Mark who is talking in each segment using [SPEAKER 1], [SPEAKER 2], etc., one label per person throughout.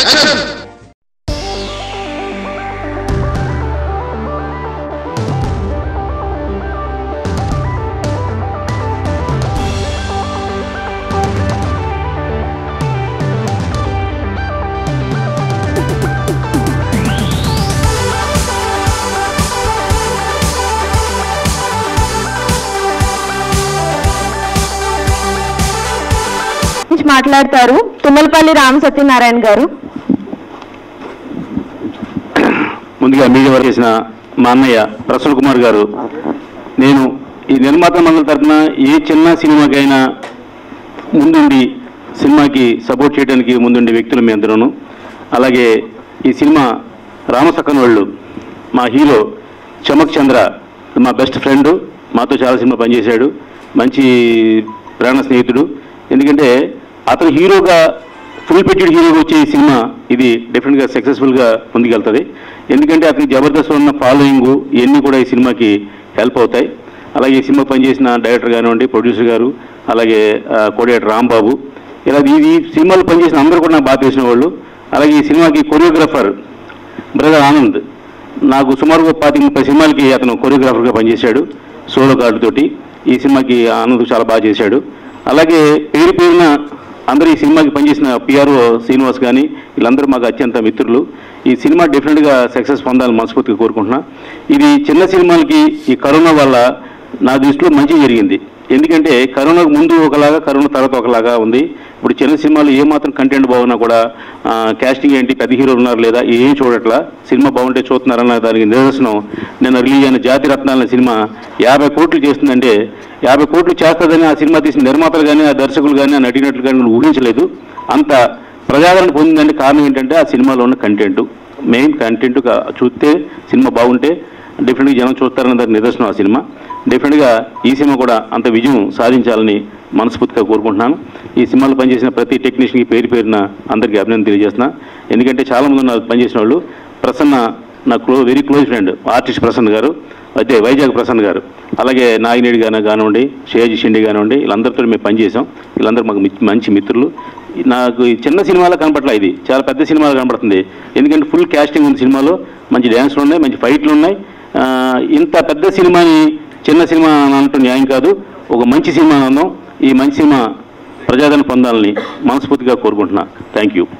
[SPEAKER 1] Action
[SPEAKER 2] నుంచి మాట్లాడతారు తుమ్మలపల్లి రామ సత్యనారాయణ గారు
[SPEAKER 3] ముందుగా మీడియా వారు చేసిన మా అన్నయ్య ప్రసన్న కుమార్ గారు నేను ఈ నిర్మాత మండలి తరఫున ఏ చిన్న సినిమాకైనా ముందుండి సినిమాకి సపోర్ట్ చేయడానికి ముందుండే వ్యక్తులు మీ అందరూను అలాగే ఈ సినిమా రామసక్కన్ వాళ్ళు మా హీరో చమక్ చంద్ర మా బెస్ట్ ఫ్రెండ్ మాతో చాలా సినిమా పనిచేశాడు మంచి ప్రాణ స్నేహితుడు ఎందుకంటే అతను హీరోగా ఫుల్ పెట్టుడ్ హీరోగా వచ్చే ఈ సినిమా ఇది డెఫినెట్గా సక్సెస్ఫుల్గా ముందుకెళ్తుంది ఎందుకంటే అతనికి జబర్దస్త్ ఉన్న ఫాలోయింగ్ ఇవన్నీ కూడా ఈ సినిమాకి హెల్ప్ అవుతాయి అలాగే ఈ సినిమా పనిచేసిన డైరెక్టర్ కానివ్వండి ప్రొడ్యూసర్ గారు అలాగే కోడేటర్ రాంబాబు ఇలా ఈ ఈ సినిమాలో పనిచేసిన అందరూ కూడా నాకు బాగా తెలిసిన వాళ్ళు అలాగే ఈ సినిమాకి కొరియోగ్రాఫర్ బ్రదర్ ఆనంద్ నాకు సుమారుగా పాతి ముప్పై సినిమాలకి అతను కొరియోగ్రాఫర్గా పనిచేశాడు సోలో కార్డు తోటి ఈ సినిమాకి ఆనంద్ చాలా బాగా చేశాడు అలాగే పేరు పేరున అందరూ ఈ సినిమాకి పనిచేసిన పిఆర్ఓ శ్రీనివాస్ కానీ వీళ్ళందరూ మాకు అత్యంత మిత్రులు ఈ సినిమా డెఫినెట్గా సక్సెస్ పొందాలని మనస్ఫూర్తిగా కోరుకుంటున్నా ఇది చిన్న సినిమాలకి ఈ కరోనా వల్ల నా దృష్టిలో మంచి జరిగింది ఎందుకంటే కరోనాకు ముందు ఒకలాగా కరోనా తర్వాత ఒకలాగా ఉంది ఇప్పుడు చిన్న సినిమాలు ఏమాత్రం కంటెంట్ బాగున్నా కూడా క్యాస్టింగ్ ఏంటి పెద్ద హీరోలు ఉన్నారు లేదా ఏం చూడట్లా సినిమా బాగుంటే చూస్తున్నారన్న దానికి నిదర్శనం నిన్న రిలీజ్ అయిన జాతి రత్నాల సినిమా యాభై కోట్లు చేస్తుందంటే యాభై కోట్లు చేస్తుందని ఆ సినిమా తీసిన నిర్మాతలు కానీ ఆ దర్శకులు కానీ ఆ నటినట్లు కానీ ఊహించలేదు అంత ప్రజాదరణ పొందిందంటే కారణం ఏంటంటే ఆ సినిమాలో ఉన్న కంటెంట్ మెయిన్ కంటెంట్ చూస్తే సినిమా బాగుంటే డెఫినెట్గా జనం చూస్తారన్న దానికి నిదర్శనం ఆ సినిమా డెఫినెట్గా ఈ సినిమా కూడా అంత విజయం సాధించాలని మనస్ఫూర్తిగా కోరుకుంటున్నాను ఈ సినిమాలో పనిచేసిన ప్రతి టెక్నీషియన్కి పేరు పేరున అందరికీ అభినందన తెలియజేస్తున్నా ఎందుకంటే చాలామంది ఉన్నారు పనిచేసిన వాళ్ళు ప్రసన్న నా close very close friend artist Prasanna garu అయితే వైజాగ్ ప్రసన్న గారు అలాగే నాగినేడి గారు కానివ్వండి షేజీ షిండి కానివ్వండి వీళ్ళందరితో మేము పనిచేసాం వీళ్ళందరూ మాకు మి- మంచి మిత్రులు నాకు ఈ చిన్న సినిమాలో కనపట్ల ఇది చాలా పెద్ద సినిమాలో కనపడుతుంది ఎందుకంటే ఫుల్ క్యాస్టింగ్ ఉంది సినిమాలో మంచి డ్యాన్స్లు ఉన్నాయి మంచి ఫైట్లు ఉన్నాయి ఆ, ఇంత పెద్ద సినిమాని చిన్న సినిమా అని అనటం న్యాయం కాదు ఒక మంచి సినిమా అన్నాం ఈ మంచి సినిమా ప్రజాదరణ పొందాలని మనస్ఫూర్తిగా కోరుకుంటున్నా థ్యాంక్ యూ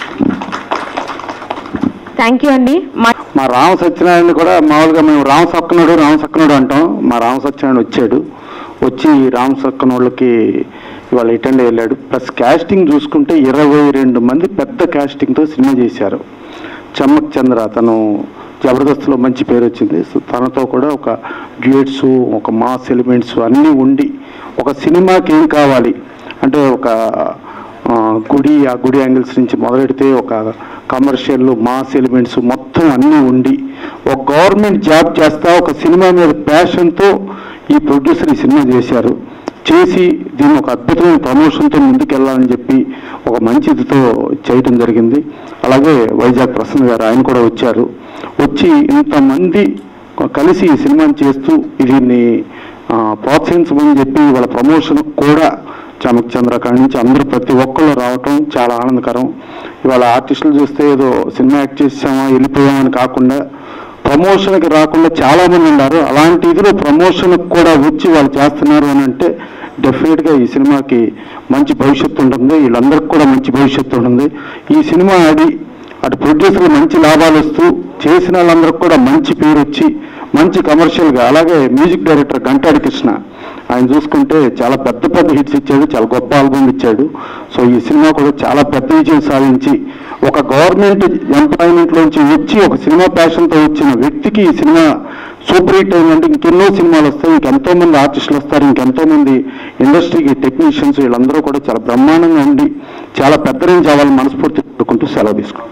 [SPEAKER 2] థ్యాంక్ యూ అండి మా
[SPEAKER 4] మా రామ సత్యనారాయణ కూడా మామూలుగా మేము రామ సక్కనుడు రామ సక్కనుడు అంటాం మా రామ సత్యనారాయణ వచ్చాడు వచ్చి రామ సక్కనోళ్ళకి ఇవాళ అటెండ్ వెళ్ళాడు ప్లస్ క్యాస్టింగ్ చూసుకుంటే ఇరవై రెండు మంది పెద్ద క్యాస్టింగ్తో సినిమా చేశారు చమ్మక్ చంద్ర తను జబర్దస్త్లో మంచి పేరు వచ్చింది సో తనతో కూడా ఒక డ్యూయట్స్ ఒక మాస్ ఎలిమెంట్స్ అన్నీ ఉండి ఒక సినిమాకి ఏం కావాలి అంటే ఒక ఆ, గుడి ఆ గుడి యాంగిల్స్ నుంచి మొదలెడితే ఒక కమర్షియల్ మాస్ ఎలిమెంట్స్ మొత్తం అన్నీ ఉండి ఒక గవర్నమెంట్ జాబ్ చేస్తా ఒక సినిమా మీద ప్యాషన్తో ఈ ప్రొడ్యూసర్ ఈ సినిమా చేశారు చేసి దీన్ని ఒక అద్భుతమైన ప్రమోషన్తో ముందుకెళ్ళాలని చెప్పి ఒక మంచి ఇదితో చేయడం జరిగింది అలాగే వైజాగ్ ప్రసన్న గారు ఆయన కూడా వచ్చారు వచ్చి ఇంతమంది కలిసి ఈ సినిమాని చేస్తూ దీన్ని ఆ, ప్రోత్సహించమని చెప్పి వాళ్ళ ప్రమోషన్ కూడా చమక్ చంద్ర కాడి నుంచి అందరూ ప్రతి ఒక్కళ్ళు రావటం చాలా ఆనందకరం ఇవాళ ఆర్టిస్టులు చూస్తే ఏదో సినిమా యాక్ట్ చేసామా వెళ్ళిపోయామని కాకుండా ప్రమోషన్కి రాకుండా చాలా మంది ఉన్నారు అలాంటి ఇదిలో ప్రమోషన్కి కూడా వచ్చి వాళ్ళు చేస్తున్నారు అని అంటే డెఫినెట్గా ఈ సినిమాకి మంచి భవిష్యత్తు ఉంటుంది వీళ్ళందరికీ కూడా మంచి భవిష్యత్తు ఉంటుంది ఈ సినిమా ఆడి అటు ప్రొడ్యూసర్ మంచి లాభాలు వస్తూ చేసిన వాళ్ళందరికీ కూడా మంచి పేరు వచ్చి మంచి కమర్షియల్గా అలాగే మ్యూజిక్ డైరెక్టర్ గంటాడి కృష్ణ ఆయన చూసుకుంటే చాలా పెద్ద పెద్ద హిట్స్ ఇచ్చాడు చాలా గొప్ప ఆల్బమ్ ఇచ్చాడు సో ఈ సినిమా కూడా చాలా పెద్ద విజయం సాధించి ఒక గవర్నమెంట్ ఎంప్లాయ్మెంట్లోంచి వచ్చి ఒక సినిమా ప్యాషన్తో వచ్చిన వ్యక్తికి ఈ సినిమా సూపర్ హిట్ అయిందంటే ఇంకెన్నో సినిమాలు వస్తాయి ఇంకెంతో మంది ఆర్టిస్టులు వస్తారు ఇంకెంతో మంది ఇండస్ట్రీకి టెక్నీషియన్స్ వీళ్ళందరూ కూడా చాలా బ్రహ్మాండంగా ఉండి చాలా పెద్ద రేంజ్ అవ్వాలని మనస్ఫూర్తి కోరుకుంటూ సెలవు తీసుకుంటాం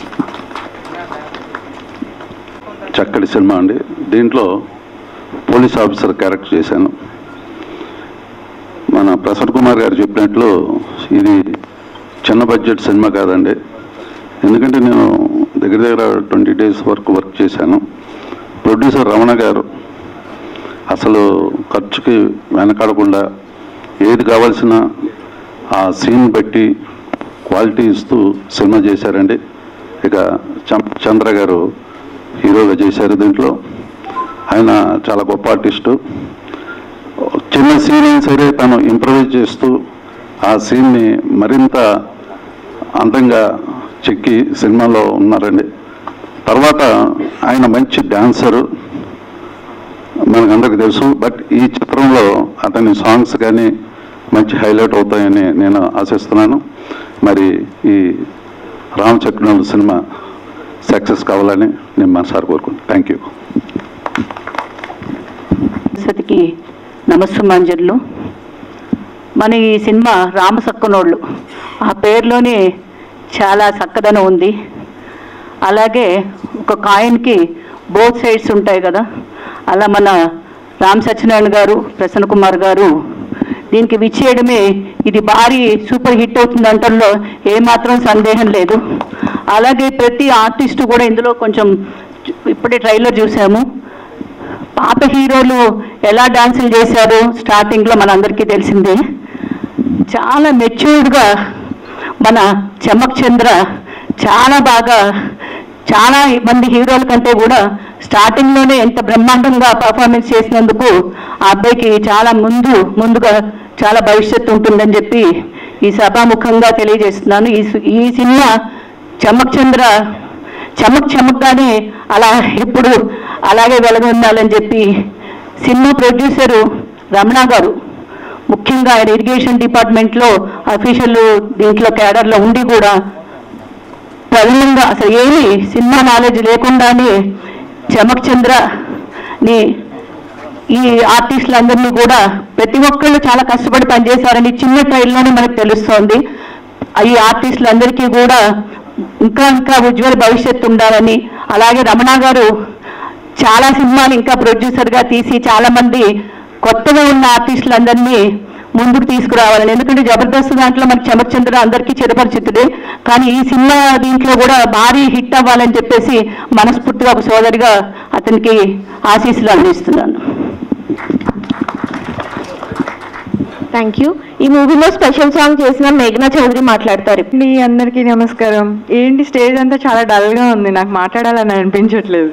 [SPEAKER 5] చక్కటి సినిమా అండి దీంట్లో పోలీస్ ఆఫీసర్ క్యారెక్టర్ చేశాను మన ప్రసన్న కుమార్ గారు చెప్పినట్లు ఇది చిన్న బడ్జెట్ సినిమా కాదండి ఎందుకంటే నేను దగ్గర దగ్గర ట్వంటీ డేస్ వరకు వర్క్ చేశాను ప్రొడ్యూసర్ రమణ గారు అసలు ఖర్చుకి వెనకాడకుండా ఏది కావాల్సిన ఆ సీన్ బట్టి క్వాలిటీ ఇస్తూ సినిమా చేశారండి ఇక చం- చంద్ర గారు హీరోగా చేశారు దీంట్లో ఆయన చాలా గొప్ప ఆర్టిస్టు చిన్న సీన్ అయినా సరే తను ఇంప్రవైజ్ చేస్తూ ఆ సీన్ని మరింత అందంగా చెక్కి సినిమాలో ఉన్నారండి తర్వాత ఆయన మంచి డాన్సరు మనకందరికి తెలుసు బట్ ఈ చిత్రంలో అతని సాంగ్స్ కానీ మంచి హైలైట్ అవుతాయని నేను ఆశిస్తున్నాను మరి ఈ రామచక్రనాథ్ సినిమా సక్సెస్ కావాలని నేను మనసారి కోరుకుంటాను థ్యాంక్ యూ
[SPEAKER 1] సతికి నమస్సుమాంజన్లు మన ఈ సినిమా రామసక్కనోళ్ళు ఆ పేరులోనే చాలా చక్కదనం ఉంది అలాగే ఒక కాయిన్కి బోత్ సైడ్స్ ఉంటాయి కదా అలా మన రామ్ సత్యనారాయణ గారు ప్రసన్న కుమార్ గారు దీనికి విచ్చేయడమే ఇది భారీ సూపర్ హిట్ అవుతుంది అంటల్లో ఏమాత్రం సందేహం లేదు అలాగే ప్రతి ఆర్టిస్టు కూడా ఇందులో కొంచెం ఇప్పుడే ట్రైలర్ చూసాము పాత హీరోలు ఎలా డాన్సులు చేశారో స్టార్టింగ్లో మనందరికీ తెలిసిందే చాలా మెచ్యూర్డ్గా మన చమక్ చంద్ర చాలా బాగా చాలా మంది హీరోల కంటే కూడా స్టార్టింగ్లోనే ఎంత బ్రహ్మాండంగా పర్ఫార్మెన్స్ చేసినందుకు ఆ అబ్బాయికి చాలా ముందు ముందుగా చాలా భవిష్యత్తు ఉంటుందని చెప్పి ఈ సభాముఖంగా తెలియజేస్తున్నాను ఈ సి- ఈ సినిమా చమక్ చంద్ర చమక్ చమక్గానే అలా ఎప్పుడు అలాగే వెలగొందాలని చెప్పి సినిమా ప్రొడ్యూసరు రమణ గారు ముఖ్యంగా ఆయన ఇరిగేషన్ డిపార్ట్మెంట్లో అఫీషియల్ దీంట్లో క్యాడర్లో ఉండి కూడా ప్రధానంగా అసలు ఏమి సినిమా నాలెడ్జ్ లేకుండానే చమక్ చంద్రని ఈ ఆర్టిస్టులందరినీ కూడా ప్రతి ఒక్కళ్ళు చాలా కష్టపడి పనిచేశారని చిన్న ట్రైల్లోనే మనకు తెలుస్తోంది ఈ ఆర్టిస్టులందరికీ కూడా ఇంకా ఇంకా ఉజ్వల భవిష్యత్తు ఉండాలని అలాగే రమణ గారు చాలా సినిమాలు ఇంకా ప్రొడ్యూసర్గా తీసి చాలా మంది కొత్తగా ఉన్న ఆర్టిస్టులందరినీ ముందుకు తీసుకురావాలని ఎందుకంటే జబర్దస్త్ దాంట్లో మనకి చమర్చంద్ర అందరికీ చిరపరిచితుడే కానీ ఈ సినిమా దీంట్లో కూడా భారీ హిట్ అవ్వాలని చెప్పేసి మనస్ఫూర్తిగా ఒక సోదరిగా అతనికి ఆశీస్సులు అందిస్తున్నాను
[SPEAKER 2] థ్యాంక్ యూ ఈ మూవీలో స్పెషల్ సాంగ్ చేసిన మేఘనా చౌదరి మాట్లాడతారు
[SPEAKER 6] మీ అందరికీ నమస్కారం ఏంటి స్టేజ్ అంతా చాలా డల్గా ఉంది నాకు మాట్లాడాలని అనిపించట్లేదు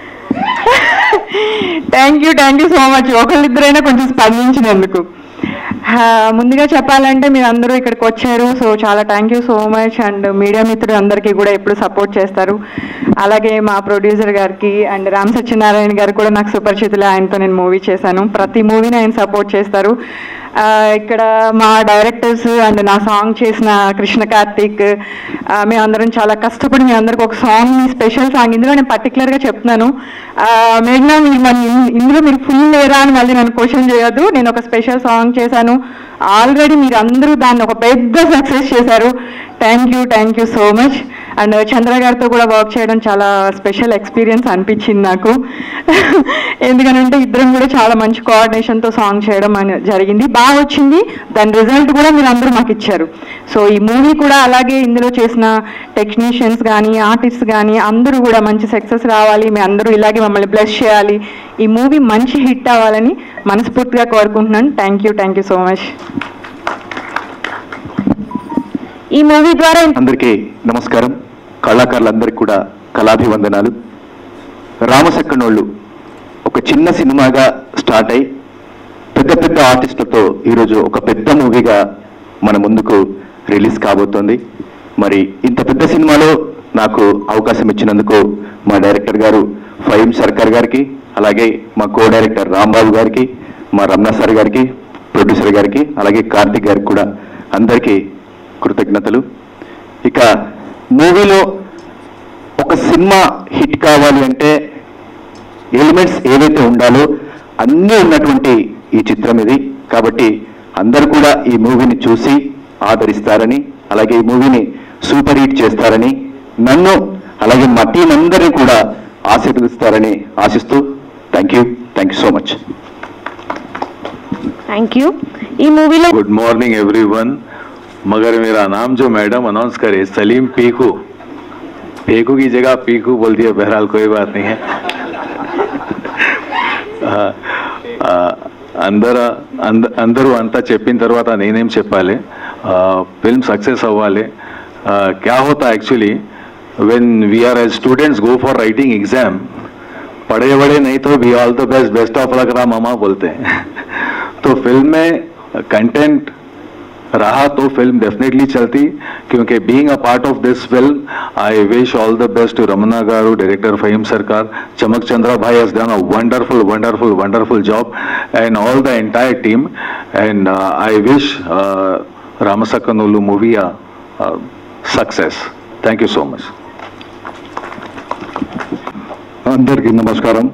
[SPEAKER 6] thank you thank you so much ఒకళ్ళిద్దరైనా కొంచెం స్పందించినందుకు ఆ, ముందుగా చెప్పాలంటే మీరు అందరూ ఇక్కడికి వచ్చారు సో చాలా thank you so much and media మిత్రులు అందరికీ కూడా ఎప్పుడు సపోర్ట్ చేస్తారు అలాగే మా ప్రొడ్యూసర్ గారికి అండ్ రామ్ సత్యనారాయణ గారు కూడా నాకు సుపరిచితులే ఆయనతో నేను మూవీ చేశాను ప్రతి మూవీని ఆయన సపోర్ట్ చేస్తారు ఆ, ఇక్కడ మా డైరెక్టర్స్ అండ్ నా సాంగ్ చేసిన కృష్ణ కార్తిక్ ఆ, మేమందరం చాలా కష్టపడి మీ అందరికి ఒక సాంగ్ స్పెషల్ సాంగ్ ఇందులో నేను పర్టికులర్గా చెప్తున్నాను ఆ, మేఘనా మీరు మన ఇన్- ఇందులో మీరు ఫుల్ లేరా అని మళ్ళీ నన్ను క్వశ్చన్ చేయొద్దు నేను ఒక స్పెషల్ సాంగ్ చేశాను ఆల్రెడీ మీరు అందరూ దాన్ని ఒక పెద్ద సక్సెస్ చేశారు thank you thank you so much and Chandra గారితో కూడా వర్క్ చేయడం చాలా స్పెషల్ ఎక్స్పీరియన్స్ అనిపించింది నాకు ఎందుకనంటే ఇద్దరం కూడా చాలా మంచి కోఆర్డినేషన్తో సాంగ్ చేయడం అని జరిగింది బాగా వచ్చింది దాని రిజల్ట్ కూడా మీరు అందరూ మాకు ఇచ్చారు సో ఈ మూవీ కూడా అలాగే ఇందులో చేసిన టెక్నీషియన్స్ కానీ ఆర్టిస్ట్ కానీ అందరూ కూడా మంచి సక్సెస్ రావాలి మీ అందరూ ఇలాగే మమ్మల్ని బ్లెస్ చేయాలి ఈ మూవీ మంచి హిట్ అవ్వాలని మనస్ఫూర్తిగా కోరుకుంటున్నాను thank you thank you so much
[SPEAKER 2] ఈ మూవీ ద్వారా
[SPEAKER 7] అందరికీ నమస్కారం కళాకారులందరికీ కూడా కళాభివందనాలు రామసక్కనోళ్ళు ఒక చిన్న సినిమాగా స్టార్ట్ అయి పెద్ద పెద్ద ఆర్టిస్టులతో ఈరోజు ఒక పెద్ద మూవీగా మన ముందుకు రిలీజ్ కాబోతోంది మరి ఇంత పెద్ద సినిమాలో నాకు అవకాశం ఇచ్చినందుకు మా డైరెక్టర్ గారు ఫైమ్ సర్కార్ గారికి అలాగే మా కో డైరెక్టర్ రాంబాబు గారికి మా రమణ సార్ గారికి ప్రొడ్యూసర్ గారికి అలాగే కార్తిక్ గారికి కూడా అందరికీ కృతజ్ఞతలు ఇక మూవీలో ఒక సినిమా హిట్ కావాలి అంటే ఎలిమెంట్స్ ఏవైతే ఉండాలో అన్నీ ఉన్నటువంటి ఈ చిత్రం ఇది కాబట్టి అందరూ కూడా ఈ మూవీని చూసి ఆదరిస్తారని అలాగే ఈ మూవీని సూపర్ హిట్ చేస్తారని నన్ను అలాగే మా టీం అందరినీ కూడా ఆశీర్వదిస్తారని ఆశిస్తూ thank you thank you so much
[SPEAKER 2] thank you ఈ మూవీలో
[SPEAKER 8] गुड मॉर्निंग एवरीवन मगर मेरा नाम जो मैडम अनाउंस करे सलीम पीकू पीकू की जगह पीकू बोल दिया बहरहाल कोई बात नहीं है ఆ, ఆ, అందర అంద అందరూ అంతా చెప్పిన తర్వాత నేనేం చెప్పాలి ఆ, ఫిల్మ్ సక్సెస్ అవ్వాలి uh, क्या होता actually when we are as students go for writing exam पढ़े बड़े नहीं तो भी all the best best of लग रहा मामा बोलते हैं तो फिल्म में कंटेंट रहा तो फिल्म डेफिनेटली चलती क्योंकि being a part of this film I wish all the best to Ramana garu director Faheem Sarkar Chamak Chandra भाई has done a wonderful wonderful wonderful job and all the entire team and uh, i wish uh, ramasakanulu movie a, a success thank you so much
[SPEAKER 5] అందరికీ నమస్కారం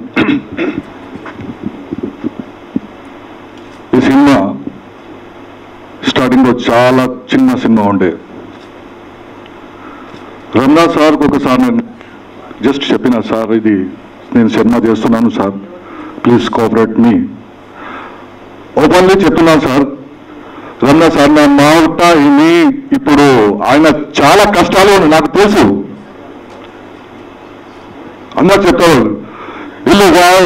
[SPEAKER 5] ఈ cinema స్టార్టింగ్లో చాలా చిన్న cinema ఉండే రమణా సార్కి ఒకసారి నేను జస్ట్ చెప్పిన సార్ ఇది నేను సినిమా చేస్తున్నాను సార్ ప్లీజ్ కోఆపరేట్ మీ ఓపెన్లీ చెప్తున్నాను సార్ రమణా సార్ నా మాట ఇని ఇప్పుడు ఆయన చాలా కష్టాలు ఉన్నాయి నాకు తెలుసు అందరు చెప్తారు ఇల్లు బాయ్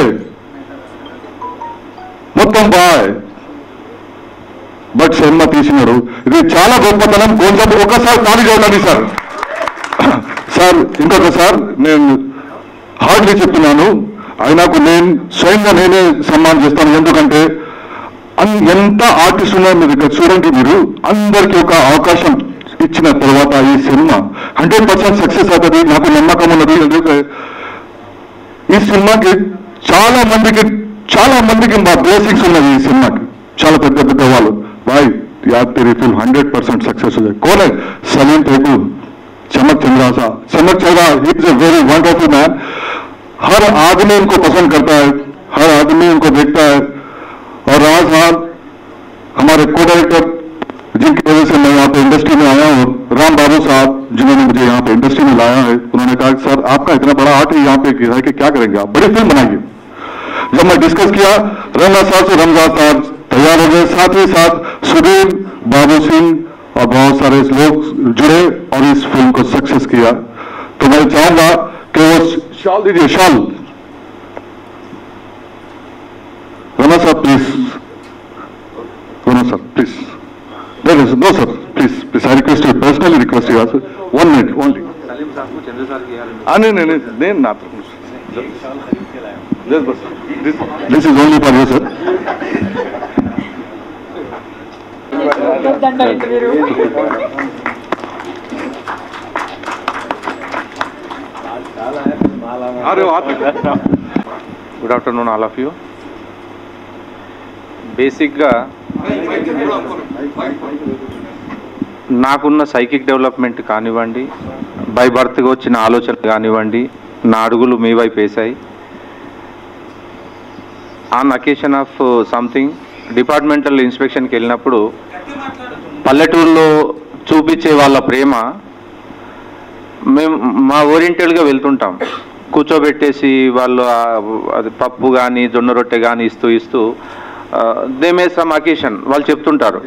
[SPEAKER 5] మొత్తం బాయ్ బట్ సినిమా తీసినాడు ఇది చాలా గొప్పతనం కొంచెం ఒకసారి ఖాళీ చేయండి సార్ సార్ ఇంకొక సార్ నేను హార్డ్లీ చెప్తున్నాను ఆయనకు నేను స్వయంగా నేనే సన్మానం చేస్తాను ఎందుకంటే అన్- ఎంత ఆర్టిస్ట్ ఉన్నారు మీరు ఇక్కడ చూడండి మీరు అందరికీ ఒక అవకాశం ఇచ్చిన తర్వాత ఈ సినిమా హండ్రెడ్ పర్సెంట్ సక్సెస్ అవుతుంది నాకు నమ్మకం ఉన్నది ఎందుకంటే ఈ సినిమాకి చాలా మందికి చాలా మందికి మా బ్లేసింగ్స్ ఉన్నది ఈ సినిమాకి చాలా పెద్ద పెద్ద వాళ్ళు भाई याद तेरी फिल्म हंड्रेड परसेंट सक्सेस हो जाए कौन है सलीम पेगू चमक चंद्रा सा Chamak Chandra is a very wonderful man हर आदमी इनको पसंद करता है हर आदमी इनको देखता है और राज साहब हमारे को डायरेक्टर जिनकी वजह से मैं यहाँ पे इंडस्ट्री में आया हूँ राम बाबू साहब जिन्होंने मुझे यहाँ पे इंडस्ट्री में लाया है उन्होंने कहा कि सर आपका इतना बड़ा आर्ट है यहाँ पे रह के क्या करेंगे आप बड़ी फिल्म बनाइए जब मैं डिस्कस किया रंगा साहब से रमजा साहब तैयार हो गए साथ ही साथ सुधीर बाबू सिंह और बहुत सारे लोग जुड़े और इस फिल्म को सक्सेस किया तो मैं चाहूंगा कि वो शाल दीजिए शाल रमना साहब please Ramana sir please There is no sir, please, please. I request you personally request you also. One minute only. Ah, no, no, no, no, not. This, this, this is only for you, sir.
[SPEAKER 9] Good afternoon all of you బేసిక్గా నాకున్న psychic development కానివ్వండి by బర్త్గా వచ్చిన ఆలోచనలు కానివ్వండి నా అడుగులు మీ వైపు వేశాయి on occasion of something departmental ఇన్స్పెక్షన్కి వెళ్ళినప్పుడు పల్లెటూరులో చూపించే వాళ్ళ ప్రేమ మేము మా ఓరియంటెడ్గా వెళ్తుంటాం కూర్చోబెట్టేసి వాళ్ళు ఆ- అది పప్పు కానీ జొన్న రొట్టె కానీ ఇస్తూ ఇస్తూ దే మే సమ్ అకేషన్ వాళ్ళు చెప్తుంటారు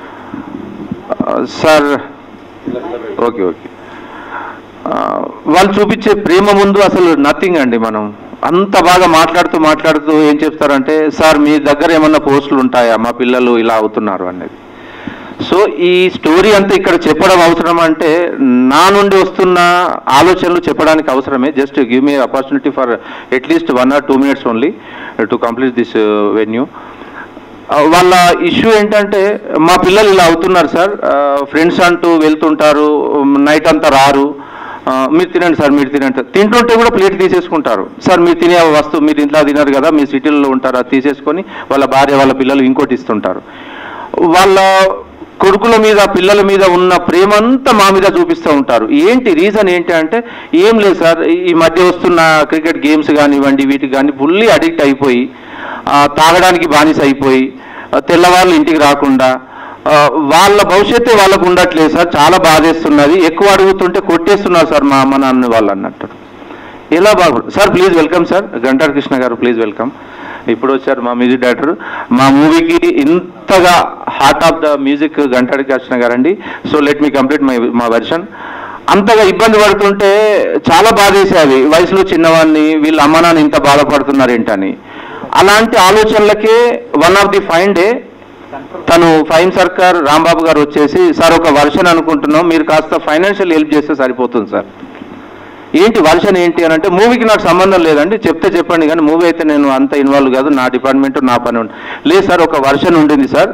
[SPEAKER 9] సార్ ఓకే ఓకే వాళ్ళు చూపించే ప్రేమ ముందు అసలు నథింగ్ అండి మనం అంత బాగా మాట్లాడుతూ మాట్లాడుతూ ఏం చెప్తారంటే సార్ మీ దగ్గర ఏమన్నా పోస్టులు ఉంటాయా మా పిల్లలు ఇలా అవుతున్నారు అనేది సో ఈ స్టోరీ అంతా ఇక్కడ చెప్పడం అవసరం అంటే నా నుండి వస్తున్న ఆలోచనలు చెప్పడానికి అవసరమే just give me opportunity for at least one or two minutes only to complete this venue వాళ్ళ ఇష్యూ ఏంటంటే మా పిల్లలు ఇలా అవుతున్నారు సార్ ఫ్రెండ్స్ అంటూ వెళ్తుంటారు నైట్ అంతా రారు ఆ, మీరు తినండి సార్ మీరు తినండి సార్. తింటుంటే కూడా ప్లేట్ తీసేసుకుంటారు సార్ మీరు తినే వస్తువు మీరు ఇంట్లో తినరు కదా మీ సిటీల్లో ఉంటారు అది తీసేసుకొని వాళ్ళ భార్య వాళ్ళ పిల్లలు ఇంకోటి ఇస్తుంటారు వాళ్ళ కొడుకుల మీద పిల్లల మీద ఉన్న ప్రేమ అంతా మా మీద చూపిస్తూ ఉంటారు ఏంటి రీజన్ ఏంటి అంటే ఏం లేదు సార్ ఈ మధ్య వస్తున్న క్రికెట్ గేమ్స్ కానివ్వండి వీటికి కానీ ఫుల్లీ అడిక్ట్ అయిపోయి ఆ, తాగడానికి బానిస అయిపోయి ఆ, తెల్లవాళ్ళు ఇంటికి రాకుండా ఆ, వాళ్ళ భవిష్యత్తే వాళ్ళకు ఉండట్లేదు సార్ చాలా బాధేస్తున్నది ఎక్కువ అడుగుతుంటే కొట్టేస్తున్నారు సార్ మా అమ్మ నాన్న వాళ్ళు అన్నట్టు ఎలా బాగుంది సార్ ప్లీజ్ వెల్కమ్ సార్ గంటార్ కృష్ణ గారు ప్లీజ్ వెల్కమ్ ఇప్పుడు వచ్చారు మా మ్యూజిక్ డైరెక్టర్ మా మూవీకి ఇంతగా హార్ట్ ఆఫ్ ద మ్యూజిక్ గంటాడి కృష్ణ గారు అండి so let me complete my మా వెర్షన్ అంతగా ఇబ్బంది పడుతుంటే చాలా బాధేసేది వయసులో చిన్నవాడిని వీళ్ళ అమ్మ నాన్న ఇంత బాధపడుతున్నారు ఏంటని అలాంటి ఆలోచనలకే one of the fine day తను ఫైన్ సర్కార్ రాంబాబు గారు వచ్చేసి సార్ ఒక వర్షన్ అనుకుంటున్నాం మీరు కాస్త ఫైనాన్షియల్ హెల్ప్ చేస్తే సరిపోతుంది సార్ ఏంటి వర్షన్ ఏంటి అని అంటే మూవీకి నాకు సంబంధం లేదండి చెప్తే చెప్పండి కానీ మూవీ అయితే నేను అంత ఇన్వాల్వ్ కాదు నా డిపార్ట్మెంట్ నా పని ఉంది లేదు సార్ ఒక వర్షన్ ఉండింది సార్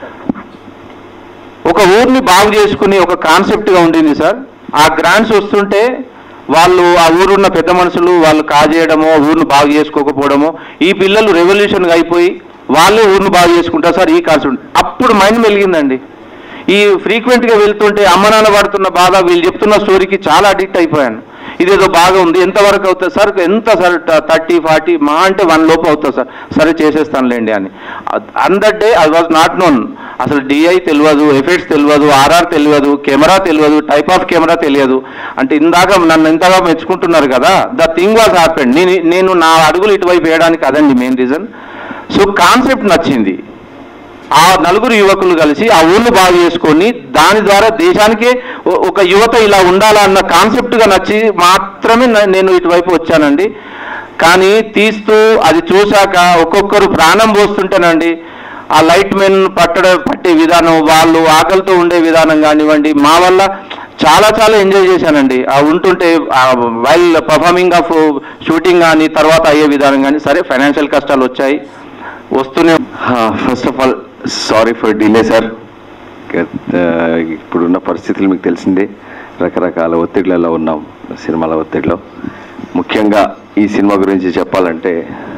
[SPEAKER 9] ఒక ఊరిని బాగు చేసుకుని ఒక కాన్సెప్ట్గా ఉండింది సార్ ఆ గ్రాంట్స్ వస్తుంటే వాళ్ళు ఆ ఊరున్న పెద్ద మనుషులు వాళ్ళు కాజేయడమో ఊరిని బాగు చేసుకోకపోవడమో ఈ పిల్లలు రెవల్యూషన్గా అయిపోయి వాళ్ళే ఊరిని బాగు చేసుకుంటారు సార్ ఈ కాన్సెప్ట్ అప్పుడు మైండ్ మెలిగిందండి ఈ ఫ్రీక్వెంట్గా వెళ్తుంటే అమ్మ నాన్న పడుతున్న బాధ వీళ్ళు చెప్తున్న స్టోరీకి చాలా అడిక్ట్ అయిపోయాను ఇదేదో బాగా ఉంది ఎంతవరకు అవుతుంది సార్ ఎంత సార్ థర్టీ ఫార్టీ మా అంటే వన్ లోపు అవుతుంది సార్ సరే చేసేస్తానులేండి అని on that day I was not known అసలు డిఐ తెలియదు ఎఫెక్ట్స్ తెలియదు ఆర్ఆర్ తెలియదు కెమెరా తెలియదు టైప్ ఆఫ్ కెమెరా తెలియదు అంటే ఇందాక నన్ను ఇంతగా మెచ్చుకుంటున్నారు కదా ద థింగ్ వాజ్ హ్యాపెండ్ నేను నేను నా అడుగులు ఇటువైపు వేయడానికి అదండి మెయిన్ రీజన్ సో కాన్సెప్ట్ నచ్చింది ఆ నలుగురు యువకులు కలిసి ఆ ఊళ్ళు బాగు చేసుకొని దాని ద్వారా దేశానికే ఒ- ఒక యువత ఇలా ఉండాలన్న కాన్సెప్ట్గా నచ్చి మాత్రమే న- నేను ఇటువైపు వచ్చానండి కానీ తీస్తూ అది చూశాక ఒక్కొక్కరు ప్రాణం పోస్తుంటేనండి ఆ లైట్ మెన్ పట్టడ పట్టే విధానం వాళ్ళు ఆకలితో ఉండే విధానం కానివ్వండి మా వల్ల చాలా చాలా ఎంజాయ్ చేశానండి ఆ ఉంటుంటే వైల్ పర్ఫార్మింగ్ ఆఫ్ షూటింగ్ కానీ తర్వాత అయ్యే విధానం కానీ సరే ఫైనాన్షియల్ కష్టాలు వచ్చాయి వస్తూనే
[SPEAKER 7] first of all sorry for delay sir ఇప్పుడున్న పరిస్థితులు మీకు తెలిసిందే రకరకాల ఒత్తిళ్లలో ఉన్నాం సినిమాల ఒత్తిడిలో ముఖ్యంగా ఈ సినిమా గురించి చెప్పాలంటే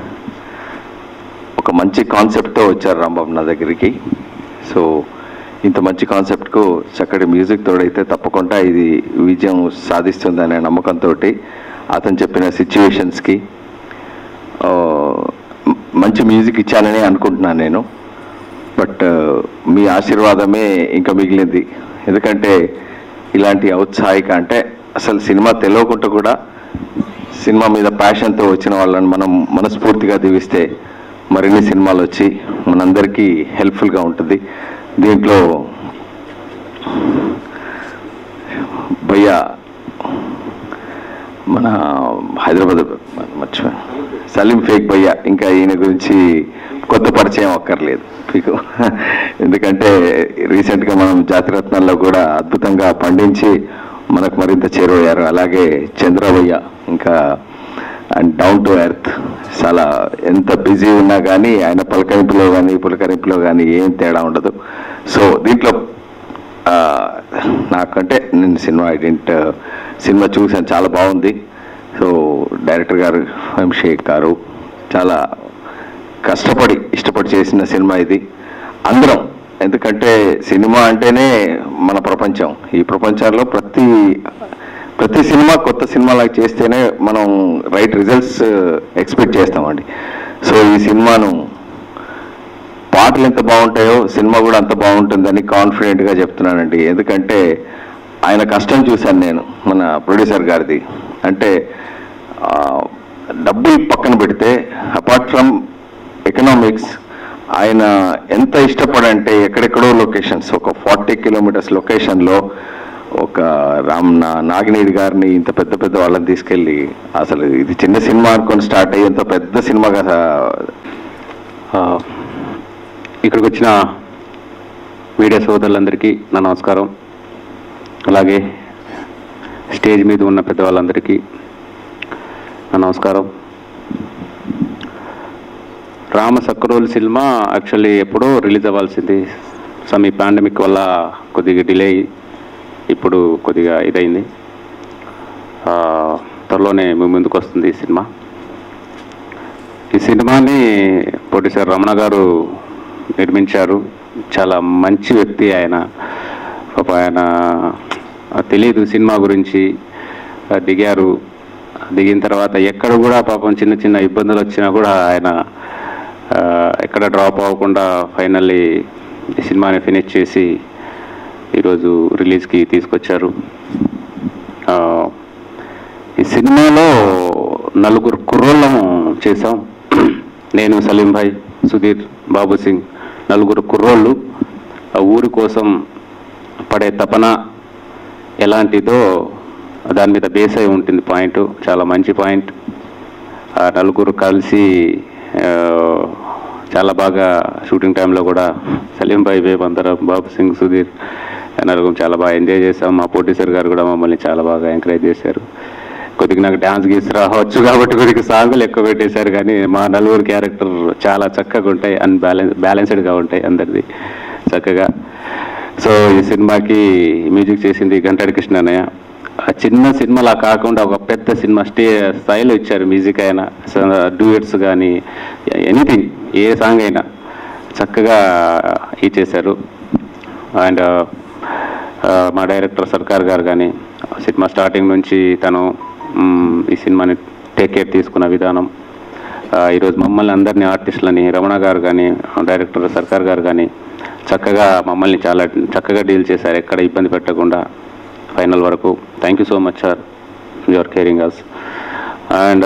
[SPEAKER 7] ఒక మంచి కాన్సెప్ట్తో వచ్చారు రాంబాబు నా దగ్గరికి సో ఇంత మంచి కాన్సెప్ట్కు చక్కటి మ్యూజిక్ తోడైతే తప్పకుండా ఇది విజయం సాధిస్తుందనే నమ్మకంతో అతను చెప్పిన సిచ్యువేషన్స్కి మంచి మ్యూజిక్ ఇచ్చానని అనుకుంటున్నాను నేను బట్ మీ ఆశీర్వాదమే ఇంకా మిగిలింది ఎందుకంటే ఇలాంటి ఔత్సాహిక అంటే అసలు సినిమా తెలియకుండా కూడా సినిమా మీద ప్యాషన్తో వచ్చిన వాళ్ళని మనం మనస్ఫూర్తిగా దీవిస్తే మరిన్ని సినిమాలు వచ్చి మనందరికీ హెల్ప్ఫుల్గా ఉంటుంది దీంట్లో భయ్య మన హైదరాబాద్ మర్చిపోయాను సలీం ఫేక్ భయ్య ఇంకా ఈయన గురించి కొత్త పరిచయం అక్కర్లేదు మీకు ఎందుకంటే రీసెంట్గా మనం జాతిరత్నాల్లో కూడా అద్భుతంగా పండించి మనకు మరింత చేరువయ్యారు అలాగే చంద్రభయ్య ఇంకా అండ్ డౌన్ టు ఎర్త్ చాలా ఎంత బిజీ ఉన్నా కానీ ఆయన పలకరింపులో కానీ పులకరింపులో కానీ ఏం తేడా ఉండదు సో దీంట్లో ఆ, నాకంటే నేను సినిమా ఐడెంట్ సినిమా చూసాను చాలా బాగుంది సో డైరెక్టర్ గారు ఎం షేక్ గారు చాలా కష్టపడి ఇష్టపడి చేసిన సినిమా ఇది అందరం ఎందుకంటే సినిమా అంటేనే మన ప్రపంచం ఈ ప్రపంచంలో ప్రతి ప్రతి సినిమా కొత్త సినిమాలాగా చేస్తేనే మనం రైట్ రిజల్ట్స్ ఎక్స్పెక్ట్ చేస్తామండి సో ఈ సినిమాను పాటలు ఎంత బాగుంటాయో సినిమా కూడా అంత బాగుంటుందని కాన్ఫిడెంట్గా చెప్తున్నానండి ఎందుకంటే ఆయన కష్టం చూశాను నేను మన ప్రొడ్యూసర్ గారిది అంటే ఆ, డబ్బులు పక్కన పెడితే అపార్ట్ ఫ్రమ్ ఎకనామిక్స్ ఆయన ఎంత ఇష్టపడంటే ఎక్కడెక్కడో లొకేషన్స్ ఒక ఫార్టీ కిలోమీటర్స్ లొకేషన్లో ఒక రామ్ నా- నాగినేని గారిని ఇంత పెద్ద పెద్ద వాళ్ళని తీసుకెళ్ళి అసలు ఇది చిన్న సినిమా అనుకొని స్టార్ట్ అయ్యి ఇంత పెద్ద సినిమాగా
[SPEAKER 3] ఆ, ఇక్కడికి వచ్చిన మీడియా సోదరులందరికీ నా నమస్కారం అలాగే స్టేజ్ మీద ఉన్న పెద్దవాళ్ళందరికీ నా నమస్కారం రామ సక్రోల్ సినిమా యాక్చువల్లీ ఎప్పుడో రిలీజ్ అవ్వాల్సింది సమ్ ఈ పాండమిక్ వల్ల కొద్దిగా డిలే ఇప్పుడు కొద్దిగా ఇదైంది ఆ, త్వరలోనే మీ ముందుకు వస్తుంది ఈ సినిమా ఈ సినిమాని ప్రొడ్యూసర్ రమణ గారు నిర్మించారు చాలా మంచి వ్యక్తి ఆయన పాప ఆయన ఆ, తెలియదు సినిమా గురించి ఆ, దిగారు దిగిన తర్వాత ఎక్కడ కూడా పాపం చిన్న చిన్న ఇబ్బందులు వచ్చినా కూడా ఆయన ఆ, ఎక్కడ డ్రాప్ అవ్వకుండా ఫైనల్లీ ఈ సినిమాని ఫినిష్ చేసి ఈరోజు రిలీజ్కి తీసుకొచ్చారు ఆ, ఈ సినిమాలో నలుగురు కుర్రోళ్ళము చేసాం నేను సలీం భాయ్ సుధీర్ బాబు సింగ్ నలుగురు కుర్రోళ్ళు ఆ ఊరి కోసం పడే తపన ఎలాంటిదో దాని మీద బేస్ అయి ఉంటుంది పాయింట్ చాలా మంచి పాయింట్ ఆ నలుగురు కలిసి ఆ, చాలా బాగా షూటింగ్ టైంలో కూడా సలీం భాయ్ వేవ్ అందరం బాబు సింగ్ సుధీర్ నలుగురు చాలా బాగా ఎంజాయ్ చేసాం మా ప్రొడ్యూసర్ గారు కూడా మమ్మల్ని చాలా బాగా ఎంకరేజ్ చేశారు కొద్దిగా నాకు డ్యాన్స్ గీసి రావచ్చు కాబట్టి కొద్దిగా సాంగులు ఎక్కువ పెట్టేశారు కానీ మా నలుగురు క్యారెక్టర్ చాలా చక్కగా ఉంటాయి అండ్ బ్యాలెన్స్ బ్యాలెన్స్డ్గా ఉంటాయి అందరిది చక్కగా సో ఈ సినిమాకి మ్యూజిక్ చేసింది గంటాడి కృష్ణ అన్నయ్య ఆ చిన్న సినిమాలా కాకుండా ఒక పెద్ద సినిమా స్టే స్థాయిలో ఇచ్చారు మ్యూజిక్ అయినా డూయట్స్ కానీ ఎనీథింగ్ ఏ సాంగ్ అయినా చక్కగా ఇచ్చేశారు అండ్ మా డైరెక్టర్ సర్కార్ గారు కానీ సినిమా స్టార్టింగ్ నుంచి తను మ్, ఈ సినిమాని టేక్ కేర్ తీసుకున్న విధానం ఆ, ఈరోజు మమ్మల్ని అందరినీ ఆర్టిస్టులని రమణ గారు కానీ డైరెక్టర్ సర్కార్ గారు కానీ చక్కగా మమ్మల్ని చాలా చక్కగా డీల్ చేశారు ఎక్కడ ఇబ్బంది పెట్టకుండా ఫైనల్ వరకు thank you so much sir your caring us and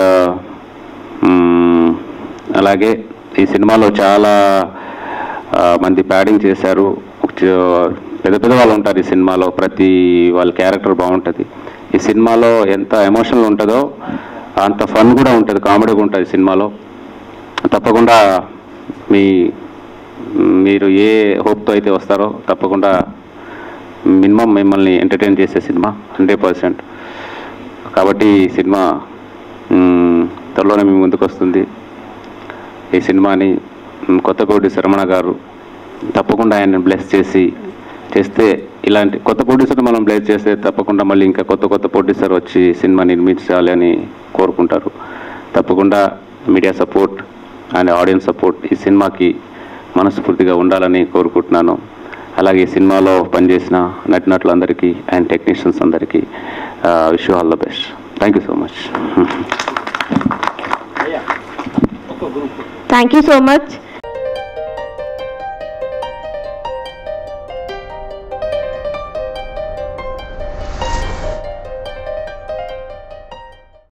[SPEAKER 3] అలాగే ఈ సినిమాలో చాలా ఆ, మంది ప్యాడింగ్ చేశారు చ- పెద్ద పెద్ద వాళ్ళు ఉంటారు ఈ సినిమాలో ప్రతి వాళ్ళ క్యారెక్టర్ బాగుంటుంది ఈ సినిమాలో ఎంత ఎమోషనల్ ఉంటుందో అంత ఫన్ కూడా ఉంటుంది కామెడీ ఉంటుంది సినిమాలో తప్పకుండా మీ మీరు ఏ హోప్తో అయితే వస్తారో తప్పకుండా మినిమం మిమ్మల్ని ఎంటర్టైన్ చేసే సినిమా హండ్రెడ్ పర్సెంట్ కాబట్టి ఈ సినిమా మ్, త్వరలోనే మీ ముందుకు వస్తుంది ఈ సినిమాని మ్, కొత్తకోటి శరమణ గారు తప్పకుండా ఆయన బ్లెస్ చేసి చేస్తే ఇలాంటి కొత్త ప్రొడ్యూసర్ మనం బ్లెస్ చేస్తే తప్పకుండా మళ్ళీ ఇంకా కొత్త కొత్త ప్రొడ్యూసర్ వచ్చి సినిమా నిర్మించాలి అని కోరుకుంటారు తప్పకుండా media support and audiences support ఈ సినిమాకి మనస్ఫూర్తిగా ఉండాలని కోరుకుంటున్నాను అలాగే ఈ సినిమాలో పనిచేసిన నటినటులందరికీ అండ్ టెక్నీషియన్స్ అందరికీ wish all the best thank you so much
[SPEAKER 2] thank you so much